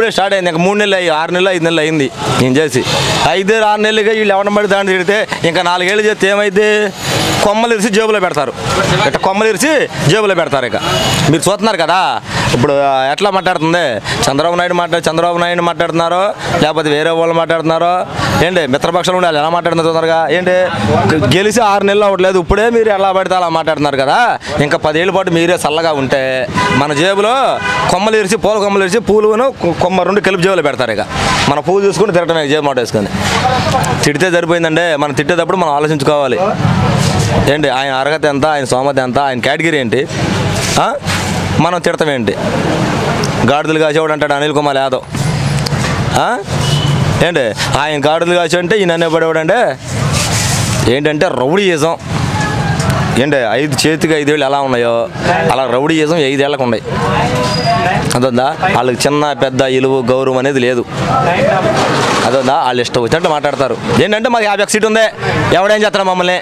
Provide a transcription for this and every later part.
ఇప్పుడే స్టార్ట్ అయింది ఇంకా మూడు నెలలు అయ్యి ఆరు నెలలు ఐదు నెలలు అయింది నేను చేసి ఐదు ఆరు నెలలుగా వీళ్ళు ఎవరిని పడి దాన్ని తిడితే ఇంకా నాలుగేళ్ళు చేస్తే ఏమైంది కొమ్మలు ఇరిసి జేబులో పెడతారు ఇట్లా కొమ్మలు ఇరిసి జేబులో పెడతారు ఇక మీరు చూస్తున్నారు కదా ఇప్పుడు ఆ, ఎట్లా మాట్లాడుతుంది చంద్రబాబు నాయుడు మాట్లాడు చంద్రబాబు నాయుడు మాట్లాడుతున్నారో లేకపోతే వేరే వాళ్ళు మాట్లాడుతున్నారో ఏంటి మిత్రపక్షాలు ఉండాలి ఎలా మాట్లాడుతున్నారు తొందరగా ఏంటి గెలిచి ఆరు నెలలు అవ్వట్లేదు ఇప్పుడే మీరు ఎలా పడితే అలా మాట్లాడుతున్నారు కదా ఇంకా పదేళ్ళ పాటు మీరే చల్లగా ఉంటే మన జేబులో కొమ్మలు ఇరిచి పూల కొమ్మలు ఇరిచి పూలును కొ- కొమ్మ రెండు కలిపి జేబులో పెడతారు ఇక మన పూలు చూసుకుని తిరగటమే జేబు మాట వేసుకొని తిడితే సరిపోయిందండి మనం తిట్టేటప్పుడు మనం ఆలోచించుకోవాలి ఏంటి ఆయన అర్హత ఎంత ఆయన సోమత ఎంత ఆయన కేటగిరీ ఏంటి ఆ? మనం తిడతాం ఏంటి గాడిదలు కాసేవాడు అంటాడు అనిల్ కుమార్ యాదవ్ ఆ? ఏంటి ఆయన గాడిదలు కాసి అంటే ఈయన అనేపడేవాడు అంటే ఏంటంటే రౌడీయిజం ఏంటి ఐదు చేతికి ఐదేళ్ళు ఎలా ఉన్నాయో అలా రౌడీయిజం ఐదేళ్ళకు ఉన్నాయి అదొందా వాళ్ళకి చిన్న పెద్ద ఇలువ గౌరవం అనేది లేదు అదొందా వాళ్ళు ఇష్టం వచ్చినట్టు మాట్లాడతారు ఏంటంటే మాకు యాభై ఒక్క సీట్ ఉంది ఎవడేం చేస్తాడు మమ్మల్ని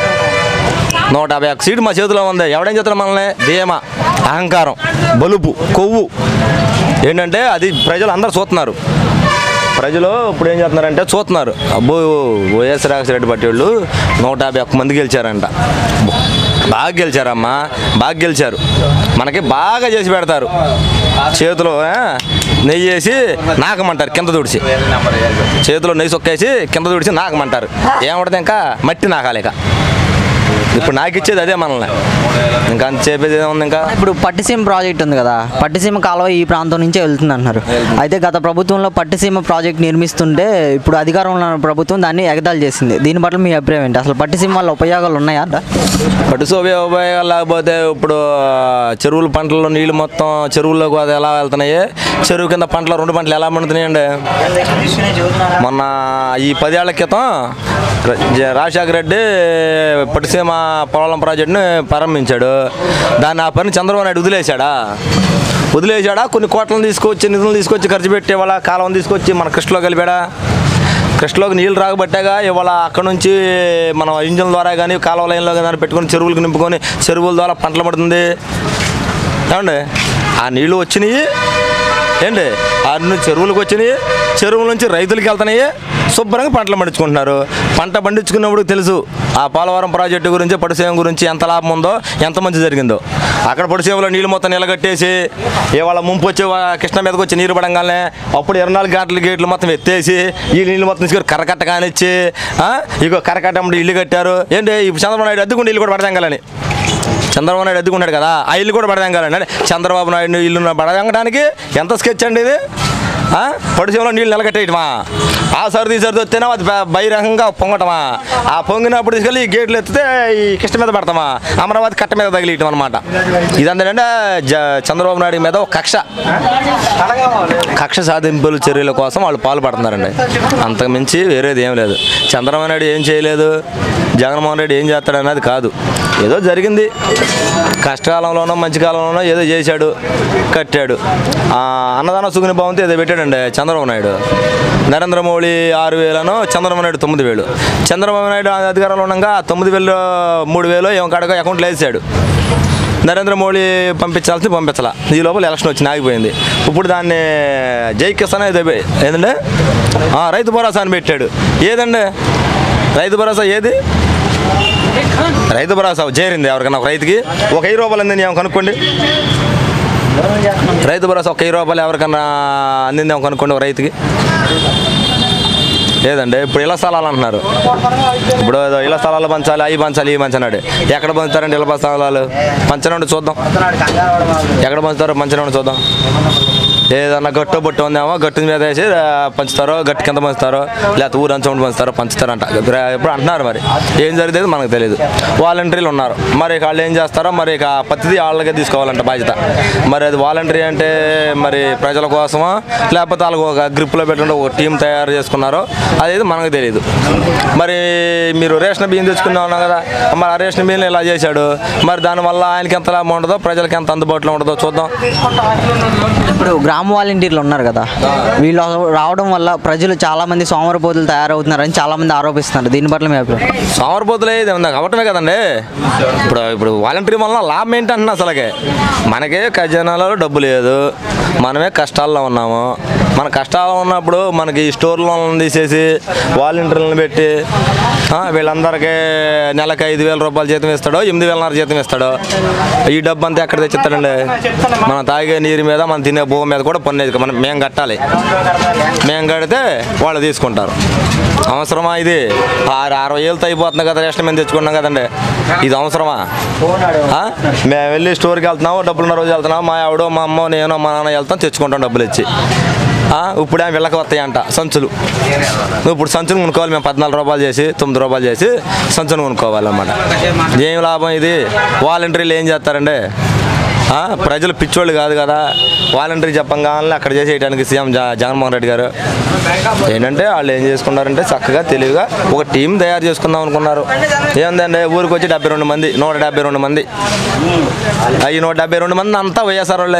నూట యాభై ఒక్క సీటు మా చేతిలో ఉంది ఎవడేం చేస్తాడు మనల్ని ధీమ అహంకారం బలుపు కొవ్వు ఏంటంటే అది ప్రజలు అందరు చూస్తున్నారు ప్రజలు ఇప్పుడు ఏం చేస్తున్నారంటే చూస్తున్నారు అబ్బో వైఎస్ రాజశేఖర పార్టీ వాళ్ళు నూట యాభై ఒక్క మంది గెలిచారంట బాగా గెలిచారమ్మా బాగా గెలిచారు మనకి బాగా చేసి పెడతారు చేతిలో ఆ, నెయ్యి వేసి నాకమంటారు కింద తుడిచి చేతిలో నెయ్యి సొక్కేసి కింద తుడిచి నాకమంటారు ఏమంటుంది ఇంకా మట్టి నాకాలిక ఇప్పుడు నాకు ఇచ్చేది అదే మనల్ని ఇంకా అంత చెప్పేది ఏముంది ఇంకా ఇప్పుడు పట్టిసీమ ప్రాజెక్ట్ ఉంది కదా పట్టిసీమ కాలువ ఈ ప్రాంతం నుంచే వెళ్తుంది అంటున్నారు అయితే గత ప్రభుత్వంలో పట్టిసీమ ప్రాజెక్ట్ నిర్మిస్తుంటే ఇప్పుడు అధికారంలో ఉన్న ప్రభుత్వం దాన్ని ఎగతాళి చేసింది దీని పట్ల మీ అభిప్రాయం ఏంటి అసలు పట్టిసీమ వల్ల ఉపయోగాలు ఉన్నాయా పట్టు సోబే ఉపయోగాలు లేకపోతే ఇప్పుడు చెరువుల పంటల్లో నీళ్ళు మొత్తం చెరువుల్లోకి అది ఎలా వెళ్తున్నాయి చెరువు కింద పంటలు రెండు పంటలు ఎలా పండుతున్నాయండి మొన్న ఈ పదేళ్ల క్రితం ర- జ- రాజశేఖర రెడ్డి పట్టుసీమ పోలవరం ప్రాజెక్టుని ప్రారంభించాడు దాన్ని ఆ పని చంద్రబాబు నాయుడు వదిలేశాడా వదిలేశాడా కొన్ని కోట్లను తీసుకొచ్చి నిధులు తీసుకొచ్చి ఖర్చు పెట్టే వాళ్ళ కాలం తీసుకొచ్చి మన కృష్ణలో కలిపాడా కృష్ణలోకి నీళ్ళు రాకబట్టాగా ఇవాళ అక్కడ నుంచి మనం ఇంజన్ ద్వారా కానీ కాలువ లైన్లో కానీ పెట్టుకొని చెరువులకు నింపుకొని చెరువుల ద్వారా పంటలు పడుతుంది ఏమండి ఆ నీళ్ళు వచ్చినాయి ఏంటి ఆ నుంచి చెరువులకు వచ్చినాయి చెరువుల నుంచి రైతులకి వెళ్తున్నాయి శుభ్రంగా పంటలు పండించుకుంటున్నారు పంట పండించుకున్నప్పుడు తెలుసు ఆ పోలవరం ప్రాజెక్టు గురించి పడిసేవం గురించి ఎంత లాభం ఉందో ఎంత మంచి జరిగిందో అక్కడ పడిసేవలో నీళ్ళు మొత్తం నిలగట్టేసి ఇవాళ ముంపు వచ్చి వా- కృష్ణ మీదకి వచ్చి నీరు పడంగానే అప్పుడు ఇరవై నాలుగు గంటల గేట్లు మొత్తం ఎత్తేసి ఈ నీళ్ళు మొత్తం తీసుకొని కరకట్ట కానిచ్చి ఆ, ఇగో కరకట్ట అమ్మడి ఇల్లు కట్టారు ఏంటి ఇప్పుడు చంద్రబాబు నాయుడు అద్దెకుండా ఇల్లు కూడా పడతాంగాలని చంద్రబాబు నాయుడు అద్దుకున్నాడు కదా ఆ ఇల్లు కూడా పడదాంగాలండి అంటే చంద్రబాబు నాయుడు ఇల్లు పడదాంగడానికి ఎంత స్కెచ్ అండి ఇది ఆ? పడిసీమలో నీళ్ళు నిలగట్టేయటమా ఆ సర్ది సర్ది వస్తేనే అది బ- బహిరంగంగా పొంగటమా ఆ పొంగినప్పుడు తీసుకెళ్ళి ఈ గేట్లు ఎత్తితే ఈ కృష్ణ మీద పడతామా అమరావతి కట్ట మీద తగిలియటం అనమాట ఇదంతేనంటే జ చంద్రబాబు నాయుడు మీద ఒక కక్ష కక్ష సాధింపుల చర్యల కోసం వాళ్ళు పాల్పడుతున్నారండి అంతకు మించి వేరేది ఏం లేదు చంద్రబాబు నాయుడు ఏం చేయలేదు జగన్మోహన్ రెడ్డి ఏం చేస్తాడు అన్నది కాదు ఏదో జరిగింది కష్టకాలంలోనో మంచి కాలంలోనో ఏదో చేశాడు కట్టాడు ఆ, అన్నదాన సుగుని భవంతి ఏదో పెట్టాడండి చంద్రబాబు నాయుడు నరేంద్ర మోడీ ఆరు వేలను చంద్రబాబు నాయుడు తొమ్మిది వేలు చంద్రబాబు నాయుడు అధికారంలో ఉండగా ఆ తొమ్మిది వేలు మూడు వేలు ఏమో కడగా అకౌంట్లో వేసాడు నరేంద్ర మోడీ పంపించాల్సి పంపించాల ఈ లోపల ఎలక్షన్ వచ్చి ఆగిపోయింది ఇప్పుడు దాన్ని జై కిసాన్ ఏదో పె- ఏదండి ఆ, రైతు భరోసా అని పెట్టాడు ఏదండి రైతు భరోసా ఏది రైతు భరోసా చేరింది ఎవరికైనా ఒక రైతుకి ఒక వెయ్యి రూపాయలు అందింది ఏమో కనుక్కోండి రైతు భరోసా ఒక వెయ్యి రూపాయలు ఎవరికన్నా అందింది ఏమో కనుక్కోండి ఒక రైతుకి లేదండి ఇప్పుడు ఇళ్ల స్థలాలు అంటున్నారు ఇప్పుడు ఏదో ఇళ్ల స్థలాలు పంచాలి అవి పంచాలి ఇవి పంచనాడు ఎక్కడ పంచుతారండి ఇళ్ల స్థలాలు పంచనండి చూద్దాం ఎక్కడ పంచుతారో పంచనండి చూద్దాం ఏదన్నా గట్టు బొట్టు ఉందేమో గట్టు మీద వేసి ఆ, పంచుతారో గట్టు కింద పంచుతారో లేకపోతే ఊరు అంచు పంచుతారో పంచుతారంట ఇప్పుడు ఇప్పుడు అంటున్నారు మరి ఏం జరిగేది మనకు తెలియదు వాలంటీర్లు ఉన్నారు మరి ఇక వాళ్ళు ఏం చేస్తారో మరి ఇక పత్తిది వాళ్ళకే తీసుకోవాలంట బాధ్యత మరి అది వాలంటరీ అంటే మరి ప్రజల కోసమా లేకపోతే వాళ్ళకు ఒక గ్రిప్లో పెట్టుకుంటే ఒక టీం తయారు చేసుకున్నారో అదేది మనకు తెలియదు మరి మీరు రేషన్ బియ్యం తెచ్చుకున్నా ఉన్నాం కదా మరి ఆ రేషన్ బియ్యం ఇలా చేశాడు మరి దానివల్ల ఆయనకి ఎంత లాభం ఉండదో ప్రజలకి ఎంత అందుబాటులో ఉండదో చూద్దాం ఇప్పుడు గ్రామ వాలంటీర్లు ఉన్నారు కదా వీళ్ళు రావడం వల్ల ప్రజలు చాలా మంది సోమరపోతులు తయారవుతున్నారని చాలా మంది ఆరోపిస్తున్నారు దీని పట్ల మీ అభిప్రాయం సోమరిపోతులే ఇది ఉంది అవటమే కదండి ఇప్పుడు ఇప్పుడు వాలంటీర్ వలన లాభం ఏంటంటున్నా అసలుకే మనకే ఖజానాలో డబ్బు లేదు మనమే కష్టాల్లో ఉన్నాము మన కష్టాలు ఉన్నప్పుడు మనకి ఈ స్టోర్లో తీసేసి వాలంటీర్లను పెట్టి ఆ, వీళ్ళందరికీ నెలకి ఐదు వేల రూపాయలు జీతం ఇస్తాడో ఎనిమిది వేలన్నర జీతం ఇస్తాడో ఈ డబ్బు అంతా ఎక్కడ తెచ్చిస్తాడండి మనం తాగే నీరు మీద మనం తినే భూమి మీద కూడా పన్ను వేసుకో- మనం మేము కట్టాలి మేము కడితే వాళ్ళు తీసుకుంటారు అవసరమా ఇది ఆరు అరవై ఏళ్ళతో అయిపోతుంది కదా రేషన్ మేము తెచ్చుకున్నాం కదండి ఇది అవసరమా ఆ? మేము వెళ్ళి స్టోర్కి వెళ్తున్నాము డబ్బులున్న రోజు వెళ్తున్నాము మా ఆవిడ మా అమ్మ నేను మా నాన్న వెళ్తాం తెచ్చుకుంటాం డబ్బులు ఇచ్చి ఆ, ఇప్పుడు ఏం వీళ్ళకి వస్తాయంట సంచులు ఇప్పుడు సంచులు కొనుక్కోవాలి మేము పద్నాలుగు రూపాయలు చేసి తొమ్మిది రూపాయలు చేసి సంచులు కొనుక్కోవాలన్నమాట ఏం లాభం ఇది వాలంటీర్లు ఏం చేస్తారండి ఆ, ప్రజలు పిచ్చోళ్ళు కాదు కదా వాలంటీర్ చెప్పంగానే అక్కడ చేసేయడానికి సీఎం జ జగన్మోహన్ రెడ్డి గారు ఏంటంటే వాళ్ళు ఏం చేసుకున్నారంటే చక్కగా తెలివిగా ఒక టీం తయారు చేసుకుందాం అనుకున్నారు ఏందండి ఊరికి వచ్చి డెబ్బై రెండు మంది నూట డెబ్బై రెండు మంది ఈ నూట డెబ్బై రెండు మంది అంతా వైఎస్ఆర్ వాళ్ళే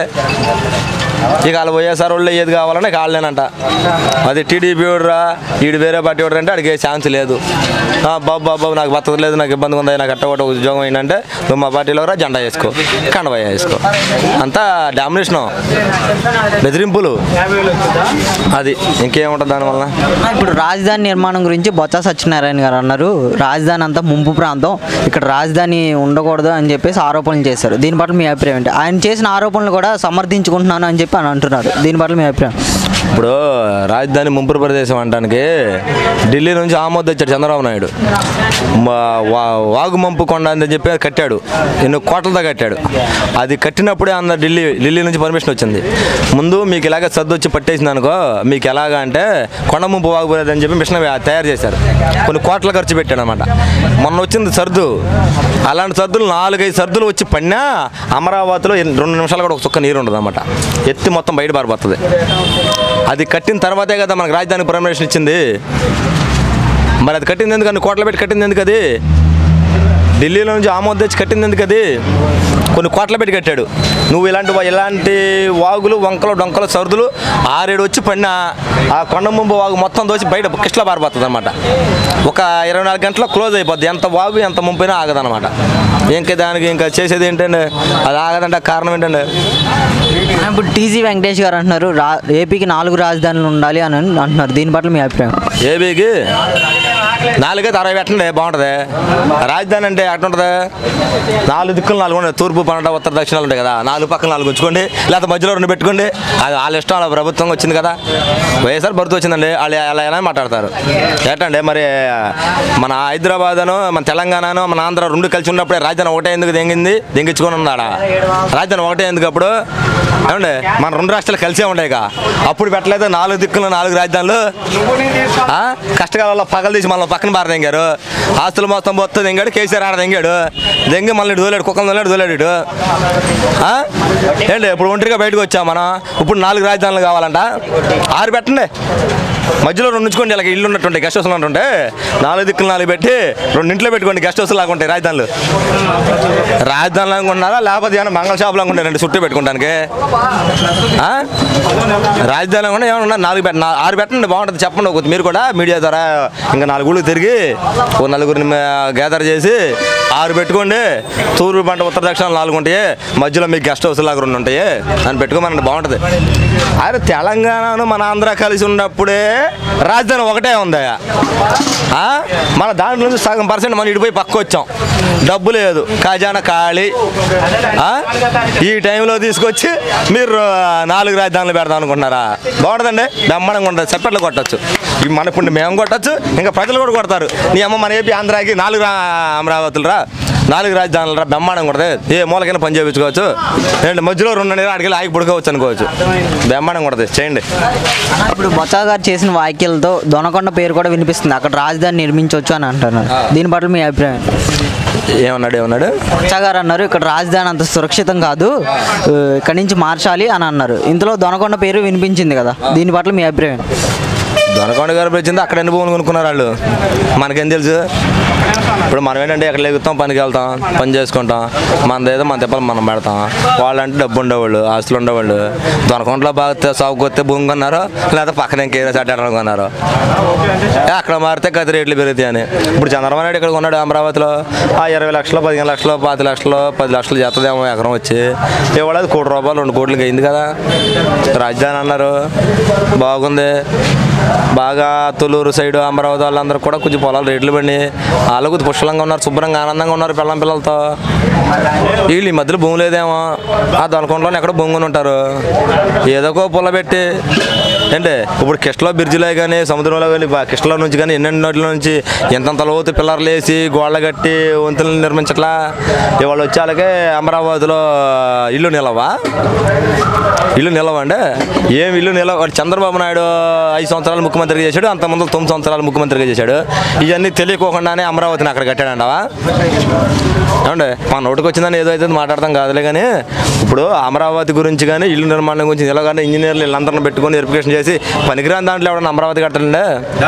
ఇక వాళ్ళు వైఎస్ఆర్ వాళ్ళు ఏది కావాలన్నా ఇక వాళ్ళేనంట అది టీడీపీ రా ఈడు వేరే పార్టీ వాడు అంటే అడిగే ఛాన్స్ లేదు ఆ, బాబు బాబు బాబు నాకు బతకలేదు లేదు నాకు ఇబ్బందిగా ఉంది నాకు అట్ట ఒకటి ఉద్యోగం ఏంటంటే నువ్వు మా పార్టీలో రా జెండా వేసుకో కండవయ్య వేసుకో అంతా డామినేషను బెదిరింపులు అది ఇంకేముంటుంది దానివల్ల ఇప్పుడు రాజధాని నిర్మాణం గురించి బొత్స సత్యనారాయణ గారు అన్నారు రాజధాని అంతా ముంపు ప్రాంతం ఇక్కడ రాజధాని ఉండకూడదు అని చెప్పేసి ఆరోపణలు చేశారు దీని పట్ల మీ అభిప్రాయం ఏంటి ఆయన చేసిన ఆరోపణలు కూడా సమర్థించుకుంటున్నాను అని చెప్పి అని అంటున్నారు దీని పట్ల మీ అభిప్రాయం ఇప్పుడు రాజధాని ముంపురు ప్రదేశం అనడానికి ఢిల్లీ నుంచి ఆమోద్ వచ్చాడు చంద్రబాబు నాయుడు మా- వా- వాగు మంపు కొండ అని చెప్పి కట్టాడు ఎన్నో కోట్లతో కట్టాడు అది కట్టినప్పుడే అందరు ఢిల్లీ ఢిల్లీ నుంచి పర్మిషన్ వచ్చింది ముందు మీకు ఇలాగ సర్దు వచ్చి పట్టేసింది అనుకో మీకు ఎలాగా అంటే కొండ ముంపు వాగుపోలేదు అని చెప్పి మిషన్ తయారు చేశారు కొన్ని కోట్ల ఖర్చు పెట్టాడు అనమాట మొన్న వచ్చింది సర్దు అలాంటి సర్దులు నాలుగైదు సర్దులు వచ్చి పడినా అమరావతిలో ఎన్- రెండు నిమిషాలు కూడా ఒక చుక్క నీరు ఉండదు అనమాట ఎత్తి మొత్తం బయట పారిపోతుంది అది కట్టిన తర్వాతే కదా మనకు రాజధానికి పర్మిషన్ ఇచ్చింది మరి అది కట్టింది ఎందుకు అన్ని కోట్ల పెట్టి కట్టింది ఎందుకు అది ఢిల్లీలో నుంచి ఆమోద్ తెచ్చి కట్టింది ఎందుకు అది కొన్ని కోట్ల పెట్టి కట్టాడు నువ్వు ఇలాంటి వా- ఇలాంటి వాగులు వంకలు డొంకలు సరుదులు ఆరేడు వచ్చి పడినా ఆ కొండ ముంపు వాగు మొత్తం దోచి బయట కిష్లా పారిపోతుంది అనమాట ఒక ఇరవై నాలుగు గంటల్లో క్లోజ్ అయిపోద్ది ఎంత వాగు ఎంత ముంపైనా ఆగదనమాట ఇంకా దానికి ఇంకా చేసేది ఏంటండి అది ఆగదంటే కారణం ఏంటండి ఇప్పుడు టీజీ వెంకటేష్ గారు అంటున్నారు రా ఏపీకి నాలుగు రాజధానులు ఉండాలి అని అంటున్నారు దీని పట్ల మీ అభిప్రాయం ఏబీకి నాలుగైతే అరవై పెట్టండి బాగుంటుంది రాజధాని అంటే ఎట్లా ఉంటుంది నాలుగు దిక్కులు నాలుగు ఉంటాయి తూర్పు పన్నెండు ఉత్తర దక్షిణాలు ఉంటాయి కదా నాలుగు పక్కన నాలుగు ఉంచుకోండి లేకపోతే మధ్యలో రెండు పెట్టుకోండి అది వాళ్ళ ఇష్టం వాళ్ళ ప్రభుత్వం వచ్చింది కదా వైఎస్ఆర్ భర్తీ వచ్చిందండి వాళ్ళు అలా ఎలా మాట్లాడతారు ఏంటండి మరి మన హైదరాబాద్ అను మన తెలంగాణను మన ఆంధ్ర రెండు కలిసి ఉన్నప్పుడే రాజధాని ఒకటే ఎందుకు దెంగింది దెంగించుకొని ఉన్నాడా రాజధాని ఒకటే ఎందుకు అప్పుడు ఏమండి మన రెండు రాష్ట్రాలు కలిసే ఉండేక అప్పుడు పెట్టలేదు నాలుగు దిక్కులు నాలుగు రాజధానులు ఆ? కష్టకాలంలో పగలు తీసి మళ్ళీ పక్కన బార దెంగారు ఆస్తులు మొత్తం మొత్తం దెంగాడు కేసీఆర్ ఆడ దెంగాడు దెంగి మళ్ళీ ఇటు దోలాడు కుక్కలు దోలాడు దోలాడు ఇటు ఆ? ఏంటి ఇప్పుడు ఒంటరిగా బయటకు వచ్చాం మనం ఇప్పుడు నాలుగు రాజధానులు కావాలంట ఆరు పెట్టండి మధ్యలో రెండు ఉంచుకోండి ఇలా ఇల్లు ఉన్నట్టుంటాయి గెస్ట్ హౌస్లు ఉంటుంటే నాలుగు దిక్కులు నాలుగు పెట్టి రెండు ఇంట్లో పెట్టుకోండి గెస్ట్ హౌస్ లాగా ఉంటాయి రాజధానులు రాజధాని లాగా ఉన్నారా లేకపోతే ఏమైనా మంగళ షాప్ లాగా ఉంటాయి రెండు చుట్టూ పెట్టుకోవడానికి ఆ? రాజధాని కూడా ఏమన్నా నాలుగు పెట్ట నా- ఆరు పెట్టండి బాగుంటుంది చెప్పండి ఒక మీరు కూడా మీడియా ద్వారా ఇంకా నాలుగు ఊళ్ళు తిరిగి ఓ నలుగురిని గ్యాదర్ చేసి ఆరు పెట్టుకోండి తూర్పు పంట ఉత్తర దక్షిణ నాలుగు ఉంటాయి మధ్యలో మీకు గెస్ట్ హౌస్ లాగా రెండు ఉంటాయి అని పెట్టుకోమనండి బాగుంటుంది అరే తెలంగాణను మన ఆంధ్ర కలిసి ఉన్నప్పుడే రాజధాని ఒకటే ఉంది ఆ? మన దాంట్లో నుంచి సగం పర్సెంట్ మనం ఇడిపోయి పక్క వచ్చాం డబ్బు లేదు ఖజానా ఖాళీ ఆ? ఈ టైంలో తీసుకొచ్చి మీరు ఆ, నాలుగు రాజధానులు పెడదాం అనుకుంటున్నారా బాగుంటుందండి బ్రహ్మాండంగా ఉంటుంది చప్పట్లు కొట్టచ్చు ఇవి మన ఇప్పుడు మేము కొట్టచ్చు ఇంకా ప్రజలు కూడా కొడతారు నీ అమ్మ మన ఏపీ ఆంధ్రాకి నాలుగు రా అమరావతులు రా నాలుగు రాజధానులు రా బ్రహ్మాండంగా ఉంటుంది ఏ మూలకైనా పని చేయించుకోవచ్చు ఏంటి మధ్యలో రెండు నెలలు అడిగి ఆగి పుడుకోవచ్చు అనుకోవచ్చు బ్రహ్మాండంగా ఉంటుంది చేయండి ఇప్పుడు బొత్స గారు చేసిన వ్యాఖ్యలతో దొనకొండ పేరు కూడా వినిపిస్తుంది అక్కడ రాజధాని నిర్మించవచ్చు అని అంటున్నారు దీని పట్ల మీ అభిప్రాయం ఏమన్నాడు ఏమన్నాడు బొత్స గారు అన్నారు ఇక్కడ రాజధాని అంత సురక్షితం కాదు ఆ, ఇక్కడి నుంచి మార్చాలి అని అన్నారు ఇందులో దొనకొండ పేరు వినిపించింది కదా దీని పట్ల మీ అభిప్రాయం దొనకొండ గారు వచ్చింది అక్కడ ఎన్ని భూములు కొనుక్కున్నారు వాళ్ళు మనకేం తెలుసు ఇప్పుడు మనం ఏంటంటే ఎక్కడ ఎగుతాం పనికి వెళ్తాం పని చేసుకుంటాం మనది ఏదో మన తిప్పలు మనం పెడతాం వాళ్ళంటే డబ్బు ఉండేవాళ్ళు ఆస్తులు ఉండేవాళ్ళు దొనకొండలో బాగా సాగు కొత్తే భూమి కొన్నారు లేదా పక్కన ఇంకేదో సడ్డ కొన్నారు ఏ, అక్కడ మారితే గది రేట్లు పెరుగుతాయి అని ఇప్పుడు చంద్రబాబు నాయుడు ఇక్కడ కొన్నాడు అమరావతిలో ఆ ఇరవై లక్షలు పదిహేను లక్షలు పాతి లక్షలు పది లక్షలు చేస్తుందేమో ఎకరం వచ్చి ఇవాళ అది కోటి రూపాయలు రెండు కోట్లకి అయింది కదా రాజధాని అన్నారు బాగుంది బాగా తొలూరు సైడు అమరావతి వాళ్ళందరూ కూడా కొంచెం పొలాలు రేట్లు పడి వాళ్ళు కొద్ది పుష్కలంగా ఉన్నారు శుభ్రంగా ఆనందంగా ఉన్నారు పిల్లం పిల్లలతో వీళ్ళు ఈ మధ్యలో భూమి లేదేమో ఆ దొనకొండలో ఎక్కడో భూమి ఉంటారు ఏదో ఒక పుల్ల పెట్టి ఏంటి ఇప్పుడు కిష్టలో బ్రిడ్జిలో కానీ సముద్రంలో కానీ బా- కిష్టలో నుంచి కానీ ఎన్నెన్ని నోట్ల నుంచి ఎంతంత లోతు పిల్లర్లు వేసి గోడలు కట్టి వంతులు నిర్మించట్లా ఇవాళ వచ్చే వాళ్ళకే అమరావతిలో ఇల్లు నిలవా ఇల్లు నిలవండి ఏం ఇల్లు నిలవ వాడు చంద్రబాబు నాయుడు ఐదు సంవత్సరాలు ముఖ్యమంత్రిగా చేశాడు అంత ముందు తొమ్మిది సంవత్సరాలు ముఖ్యమంత్రిగా చేశాడు ఇవన్నీ తెలియకోకుండానే అమరావతిని అక్కడ కట్టాడంటావా ఏమండి మన నోటికి వచ్చిందని ఏదో అయితే మాట్లాడతాం కాదులే కానీ ఇప్పుడు అమరావతి గురించి కానీ ఇల్లు నిర్మాణం గురించి ఇలా కానీ ఇంజనీర్లు వీళ్ళందరిని పెట్టుకొని వెరిఫికేషన్ చేసి పనికిరాని దాంట్లో ఎవడన్నా అమరావతి కట్టాలండి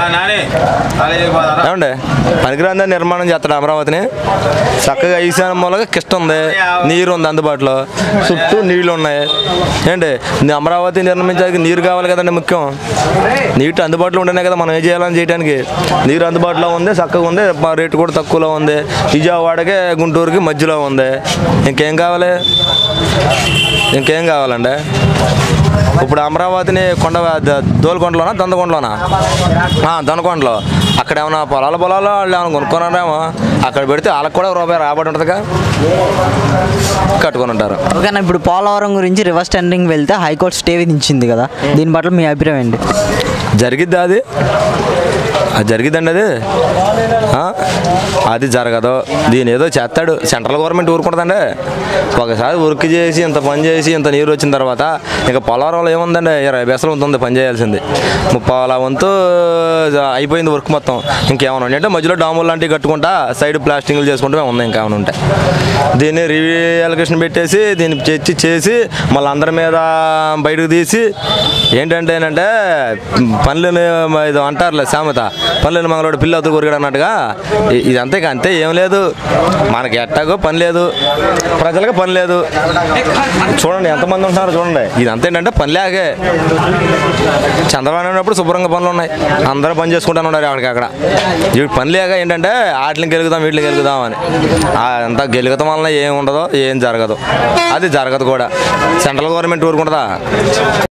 ఏమండి పనికిరాని దాన్ని నిర్మాణం చేస్తాడు అమరావతిని చక్కగా ఈశాన్య మూలగా కిష్ట ఉంది నీరు ఉంది అందుబాటులో చుట్టూ నీళ్లు ఉన్నాయి ఏంటి నీ అమరావతి నిర్మించడానికి నీరు కావాలి కదండి ముఖ్యం నీటి అందుబాటులో ఉంటేనే కదా మనం ఏం చేయాలని చేయడానికి నీరు అందుబాటులో ఉంది చక్కగా ఉంది మా రేటు కూడా తక్కువలో ఉంది విజయవాడకి గుంటూరుకి మధ్యలో ఉంది ఇంకేం కావాలి ఇంకేం కావాలండి ఇప్పుడు అమరావతిని కొండ ద- దోలుకొండలోనా దొందకొండలోనా ఆ, దొనకొండలో అక్కడ ఏమైనా పొలాల పొలాలు వాళ్ళు ఏమైనా కొనుక్కున్నారేమో అక్కడ పెడితే వాళ్ళకి కూడా రూపాయి రాబడి ఉంటుందిగా కట్టుకొని ఉంటారు ఓకేనా ఇప్పుడు పోలవరం గురించి రివర్స్ టెండరింగ్ వెళ్తే హైకోర్టు స్టే విధించింది కదా దీని పట్ల మీ అభిప్రాయం ఏంటి జరిగిద్దా అది అది జరిగిద్దండి అది ఆ? అది జరగదు దీని ఏదో చేస్తాడు సెంట్రల్ గవర్నమెంట్ ఊరుకుంటుందండి ఒకసారి వర్క్ చేసి ఇంత పని చేసి ఇంత నీరు వచ్చిన తర్వాత ఇంకా పొలారంలో ఏముందండి ఇరవై బెసలు ఉంటుంది పని చేయాల్సింది ముప్పాల వంతు అయిపోయింది వర్క్ మొత్తం ఇంకేమైనా ఉన్నాయంటే మధ్యలో డాములు లాంటివి కట్టుకుంటా సైడ్ ప్లాస్టింగ్లు చేసుకుంటూ ఉన్నాయి ఇంకేమైనా ఉంటాయి దీన్ని రివ్యూఎలకేషన్ పెట్టేసి దీన్ని తెచ్చి చేసి మళ్ళీ అందరి మీద బయటకు తీసి ఏంటంటే ఏంటంటే పనులని ఇది అంటారులే సామెత పనులని మంగళవాడు పిల్ల అవుతూ కొరిగాడు అన్నట్టుగా ఇ- ఇది అంతే ఇక అంతే ఏం లేదు మనకి ఎట్టాగో పని లేదు ప్రజలకు పని లేదు చూడండి ఎంతమంది ఉంటున్నారో చూడండి ఇది అంతే ఏంటంటే పని లేకే చంద్రబాబు నాయుడు ఉన్నప్పుడు శుభ్రంగా పనులు ఉన్నాయి అందరూ పని చేసుకుంటాను ఉన్నారు అక్కడికి అక్కడ ఇప్పుడు పని లేక ఏంటంటే వాటిని గెలుగుదాం వీటిని గెలుగుదాం అని ఆ అంతా గెలుగుతాం వలన ఏం ఉండదు ఏం జరగదు అది జరగదు కూడా సెంట్రల్ గవర్నమెంట్ ఊరుకుంటుందా